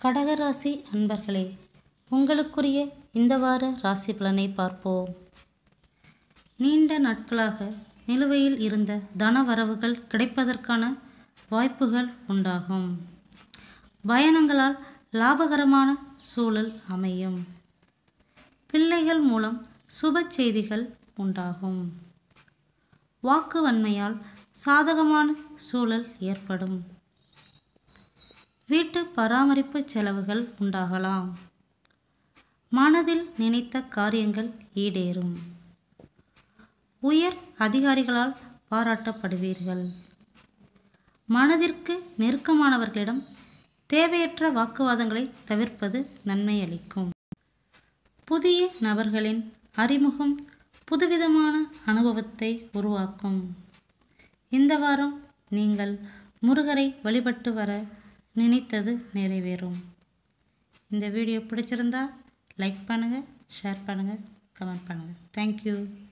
கடகராசி அன்பர்களே உங்களுக்குரிய இந்த வார ராசி பலனை பார்ப்போம் நீண்ட நாட்களாக நிலுவையில் இருந்த தன வரவுகள் கிடைப்பதற்கான வாய்ப்புகள் உண்டாகும் பயணங்களால் லாபகரமான சூழல் அமையும் பிள்ளைகள் மூலம் சுப செய்திகள் உண்டாகும் வாக்கு வன்மையால் சாதகமான சூழல் ஏற்படும் வீட்டு பராமரிப்பு செலவுகள் உண்டாகலாம் மனதில் நினைத்த காரியங்கள் ஈடேறும் உயர் அதிகாரிகளால் பாராட்டப்படுவீர்கள் மனதிற்கு நெருக்கமானவர்களிடம் தேவையற்ற வாக்குவாதங்களை தவிர்ப்பது நன்மை அளிக்கும் புதிய நபர்களின் அறிமுகம் புதுவிதமான அனுபவத்தை உருவாக்கும் இந்த வாரம் நீங்கள் முருகரை வழிபட்டு வர நினைத்தது நிறைவேறும் இந்த வீடியோ பிடிச்சிருந்தா லைக் பண்ணுங்கள் ஷேர் பண்ணுங்கள் கமெண்ட் பண்ணுங்கள் தேங்க்யூ